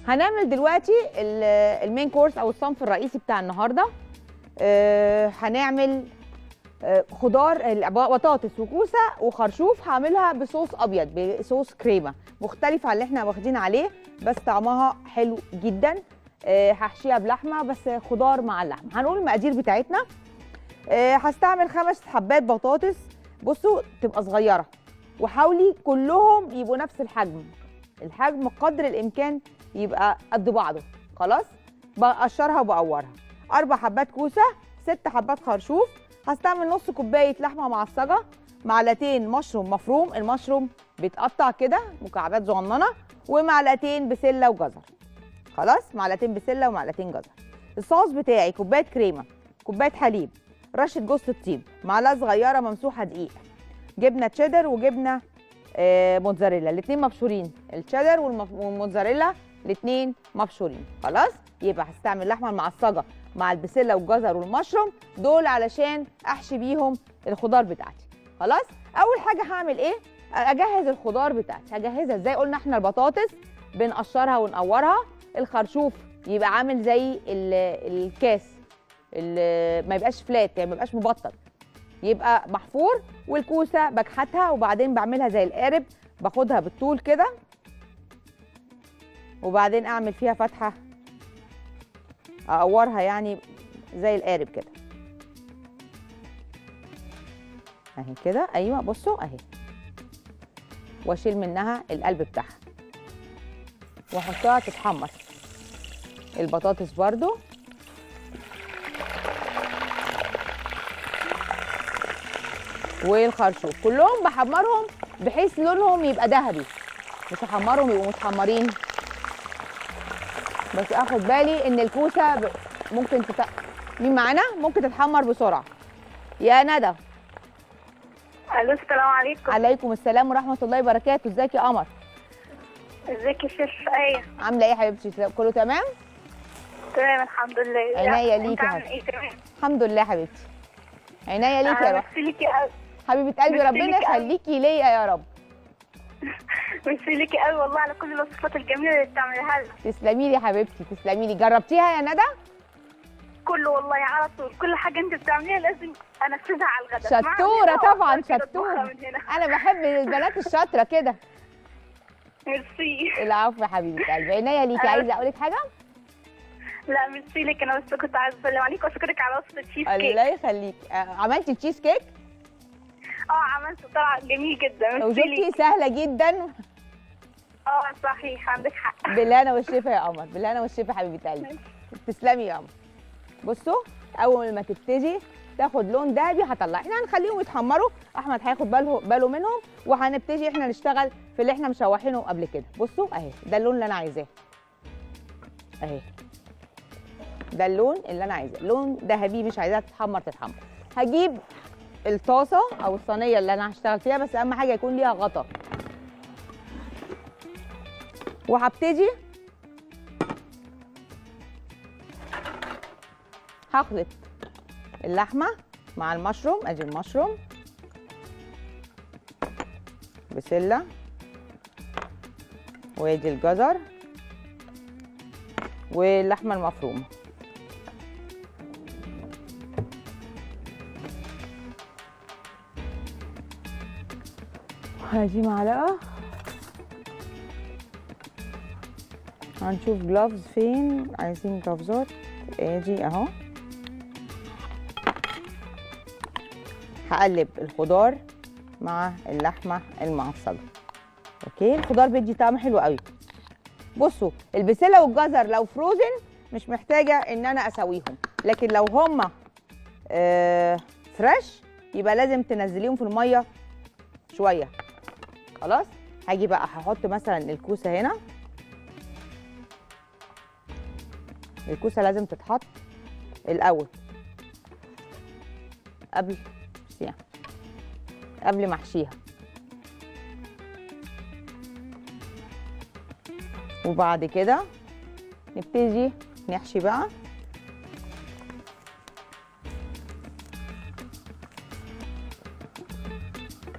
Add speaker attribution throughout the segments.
Speaker 1: هنعمل دلوقتي ال- المين كورس او الصنف الرئيسي بتاع النهارده آه، هنعمل آه، خضار ال- بطاطس وكوسه وخرشوف هعملها بصوص ابيض بصوص كريمه مختلف عن اللي احنا واخدين عليه بس طعمها حلو جدا آه، هحشيها بلحمه بس خضار مع اللحمه هنقول المقادير بتاعتنا آه، هستعمل خمس حبات بطاطس بصوا تبقى صغيره وحاولي كلهم يبقوا نفس الحجم الحجم قدر الامكان يبقى قد بعضه خلاص بقشرها وبقورها اربع حبات كوسه ست حبات خرشوف هستعمل نص كوبايه لحمه معصجه معلقتين مشروم مفروم المشروم بيتقطع كده مكعبات صغننه ومعلقتين بسله وجزر خلاص معلقتين بسله ومعلقتين جزر الصوص بتاعي كوبايه كريمه كوبايه حليب رشه جوز الطيب معلقه صغيره ممسوحه دقيق جبنه تشيدر وجبنه آه، موتزاريلا الاثنين مبشورين التشيدر والمف- والموتزاريلا الاثنين مبشورين خلاص يبقى هستعمل اللحمه المعصجه مع البسله والجزر والمشروم دول علشان احشي بيهم الخضار بتاعتي خلاص اول حاجه هعمل ايه اجهز الخضار بتاعتي هجهزها ازاي قلنا احنا البطاطس بنقشرها ونقورها الخرشوف يبقى عامل زي ال- الكاس ال- ما يبقاش فلات يعني ما يبقاش مبطط يبقى محفور والكوسه بكحتها وبعدين بعملها زي القارب باخدها بالطول كده وبعدين اعمل فيها فتحه اقورها يعني زي القارب كده اهي كده ايوه بصوا اهي واشيل منها القلب بتاعها واحطها تتحمص البطاطس برضو والخرشوف كلهم بحمرهم بحيث لونهم يبقى ذهبي مش هحمرهم يبقوا متحمرين بس اخد بالي ان الكوسه ب... ممكن تت... مين معانا ممكن تتحمر بسرعه يا ندى
Speaker 2: الو السلام عليكم
Speaker 1: عليكم السلام ورحمه الله وبركاته ازيك يا قمر
Speaker 2: ازيك يا شيف ايه
Speaker 1: عامله ايه يا حبيبتي كله تمام
Speaker 2: تمام الحمد لله
Speaker 1: عينيا
Speaker 2: انت
Speaker 1: ليكي يا
Speaker 2: عامل ايه تمام
Speaker 1: الحمد لله يا حبيبتي عينيا ليك يا
Speaker 2: أنا
Speaker 1: روح
Speaker 2: ميرسي ليكي قوي
Speaker 1: حبيبه قلبي
Speaker 2: ميرسي
Speaker 1: ربنا
Speaker 2: ليكي أوي.
Speaker 1: يخليكي ليا يا رب
Speaker 2: ميرسي ليكي قوي والله على كل الوصفات الجميله اللي بتعملها لنا
Speaker 1: تسلمي لي يا حبيبتي تسلمي لي جربتيها يا ندى
Speaker 2: كله والله على طول كل حاجه انت بتعمليها لازم انفذها على الغداء ما
Speaker 1: شطوره
Speaker 2: عندي هنا
Speaker 1: طبعا
Speaker 2: أفكار كده
Speaker 1: شطوره
Speaker 2: أطبخها من هنا
Speaker 1: انا بحب البنات الشاطره كده
Speaker 2: ميرسي
Speaker 1: العفو يا حبيبه قلبي عينيا ليكي
Speaker 2: أنا-
Speaker 1: عايزه اقول لك حاجه
Speaker 2: لا ميرسي لك انا بس كنت عايزه اسلم عليك واشكرك على وصفه تشيز كيك
Speaker 1: الله يخليك آه، عملتي تشيز كيك
Speaker 2: اه عملت طلع جميل جدا ميرسي
Speaker 1: وشفتي
Speaker 2: ليك
Speaker 1: سهله جدا
Speaker 2: اه صحيح عندك حق
Speaker 1: بالهنا والشفا يا قمر بالهنا والشفا يا حبيبه قلبي تسلمي يا قمر بصوا اول ما تبتدي تاخد لون ذهبي هطلع احنا هنخليهم يتحمروا احمد هياخد باله باله منهم وهنبتدي احنا نشتغل في اللي احنا مشوحينه قبل كده بصوا اهي ده اللون اللي انا عايزاه اهي ده اللون اللي انا عايزاه لون ذهبي مش عايزاها تتحمر تتحمر هجيب الطاسه او الصينيه اللي انا هشتغل فيها بس اهم حاجه يكون ليها غطا وهبتدي هخلط اللحمه مع المشروم ادي المشروم بسله وادي الجزر واللحمه المفرومه هذه معلقه هنشوف جلافز فين عايزين جلافزات ادي اهو هقلب الخضار مع اللحمه المعصجه اوكي الخضار بيدي طعم حلو قوي بصوا البسله والجزر لو فروزن مش محتاجه ان انا اسويهم لكن لو هما آه فريش يبقى لازم تنزليهم في الميه شويه خلاص هاجي بقى هحط مثلا الكوسه هنا الكوسه لازم تتحط الاول قبل يعني قبل ما احشيها وبعد كده نبتدي نحشي بقى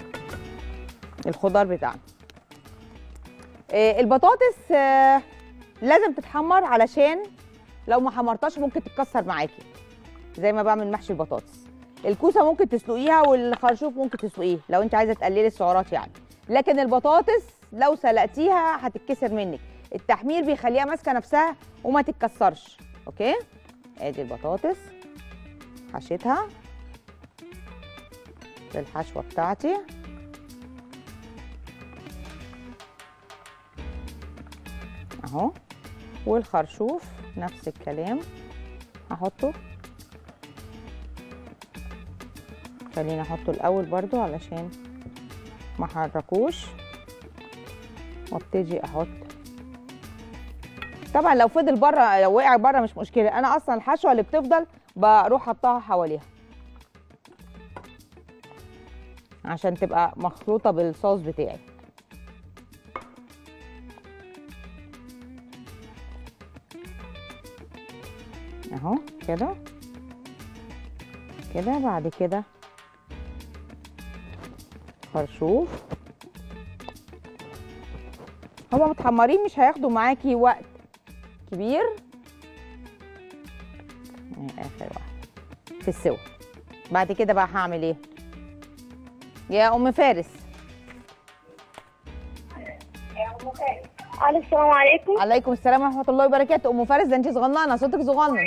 Speaker 1: الخضار بتاعنا آه، البطاطس آه، لازم تتحمر علشان لو ما حمرتهاش ممكن تتكسر معاكي زي ما بعمل محشي البطاطس الكوسه ممكن تسلقيها والخرشوف ممكن تسلقيه لو انت عايزه تقللي السعرات يعني لكن البطاطس لو سلقتيها هتتكسر منك التحمير بيخليها ماسكه نفسها وما تتكسرش اوكي ادي البطاطس حشيتها بالحشوه بتاعتي اهو والخرشوف نفس الكلام هحطه خليني احطه الاول برضو علشان ما احركوش وابتدي احط طبعا لو فضل بره لو وقع بره مش مشكله انا اصلا الحشوه اللي بتفضل بروح حطها حواليها عشان تبقى مخلوطه بالصوص بتاعي اهو كده كده بعد كده خرشوف هما متحمرين مش هياخدوا معاكي وقت كبير يعني اخر واحد في السوا بعد كده بقى هعمل ايه يا ام فارس
Speaker 2: الو السلام عليكم
Speaker 1: عليكم السلام ورحمه الله وبركاته ام فارس ده انت صغننه صوتك صغنن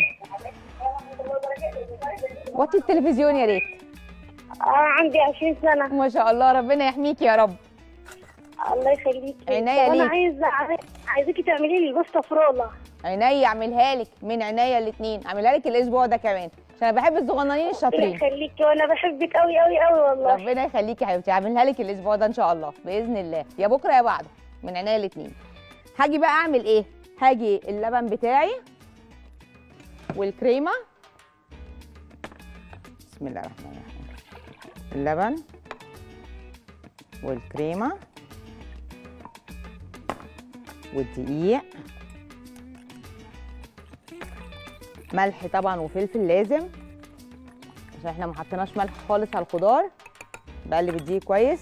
Speaker 1: وطي التلفزيون يا ريت
Speaker 2: آه عندي 20 سنه
Speaker 1: ما شاء الله ربنا يحميكي يا رب
Speaker 2: الله يخليكي
Speaker 1: عينيا
Speaker 2: طب انا
Speaker 1: ليك.
Speaker 2: عايزه عايزاكي تعملي لي الباستا فرولا
Speaker 1: عينيا اعملها لك من عينيا الاثنين اعملها لك الاسبوع ده كمان عشان انا بحب الصغننين
Speaker 2: ربنا
Speaker 1: الشاطرين
Speaker 2: يخليكي وانا بحبك قوي قوي قوي والله
Speaker 1: ربنا يخليكي يا حبيبتي هعملها لك الاسبوع ده ان شاء الله باذن الله يا بكره يا بعده من عينيا الاثنين هاجي بقى اعمل ايه هاجي اللبن بتاعي والكريمه بسم الله الرحمن الرحيم اللبن والكريمه والدقيق ملح طبعا وفلفل لازم عشان احنا ما حطيناش ملح خالص على الخضار بقلب الدقيق كويس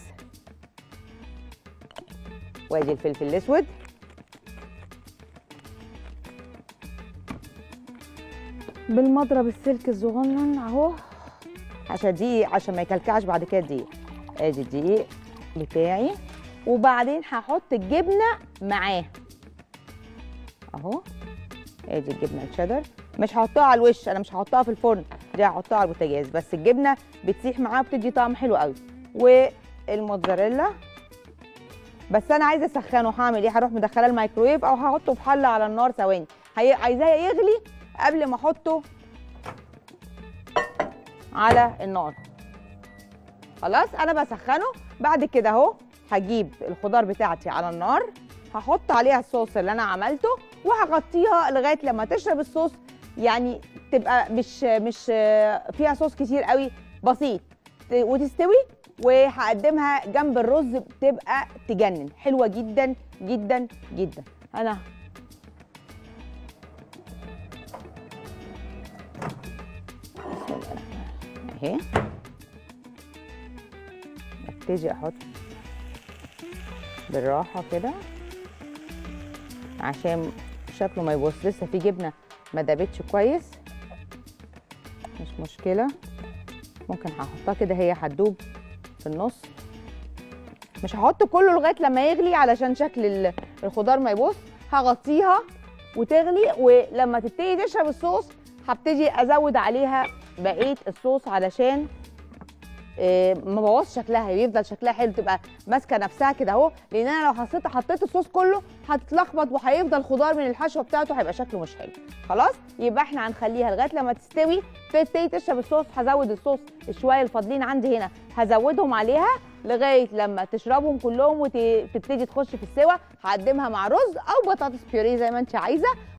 Speaker 1: وادي الفلفل الاسود بالمضرب السلك الصغنن اهو عشان الدقيق عشان ما يكلكعش بعد كده الدقيق ادي الدقيق بتاعي وبعدين هحط الجبنه معاه اهو ادي الجبنه الشيدر مش هحطها على الوش انا مش هحطها في الفرن دي هحطها على البوتاجاز بس الجبنه بتسيح معاها بتدي طعم حلو قوي والموتزاريلا بس انا عايزه اسخنه هعمل ايه هروح مدخلاه الميكرويف او هحطه في حله على النار ثواني هي- عايزاه يغلي قبل ما احطه على النار خلاص انا بسخنه بعد كده اهو هجيب الخضار بتاعتي على النار هحط عليها الصوص اللي انا عملته وهغطيها لغايه لما تشرب الصوص يعني تبقى مش مش فيها صوص كتير قوي بسيط ت- وتستوي وهقدمها جنب الرز بتبقى تجنن حلوه جدا جدا جدا انا بسم الله الرحمن الرحيم. اهي ابتدي احط بالراحه كده عشان شكله ما يبص لسه في جبنه ما دابتش كويس مش مشكله ممكن هحطها كده هي هتدوب في النص مش هحط كله لغايه لما يغلي علشان شكل ال- الخضار ما يبص هغطيها وتغلي ولما تبتدي تشرب الصوص هبتدي ازود عليها بقيه الصوص علشان آه، ما بوظش شكلها يفضل شكلها حلو تبقى ماسكه نفسها كده اهو لان انا لو حطيت حطيت الصوص كله هتتلخبط وهيفضل خضار من الحشوه بتاعته هيبقى شكله مش حلو خلاص يبقى احنا هنخليها لغايه لما تستوي تبتدي تشرب الصوص هزود الصوص الشويه الفاضلين عندي هنا هزودهم عليها لغايه لما تشربهم كلهم وتبتدي تخش في السوا هقدمها مع رز او بطاطس بيوريه زي ما انت عايزه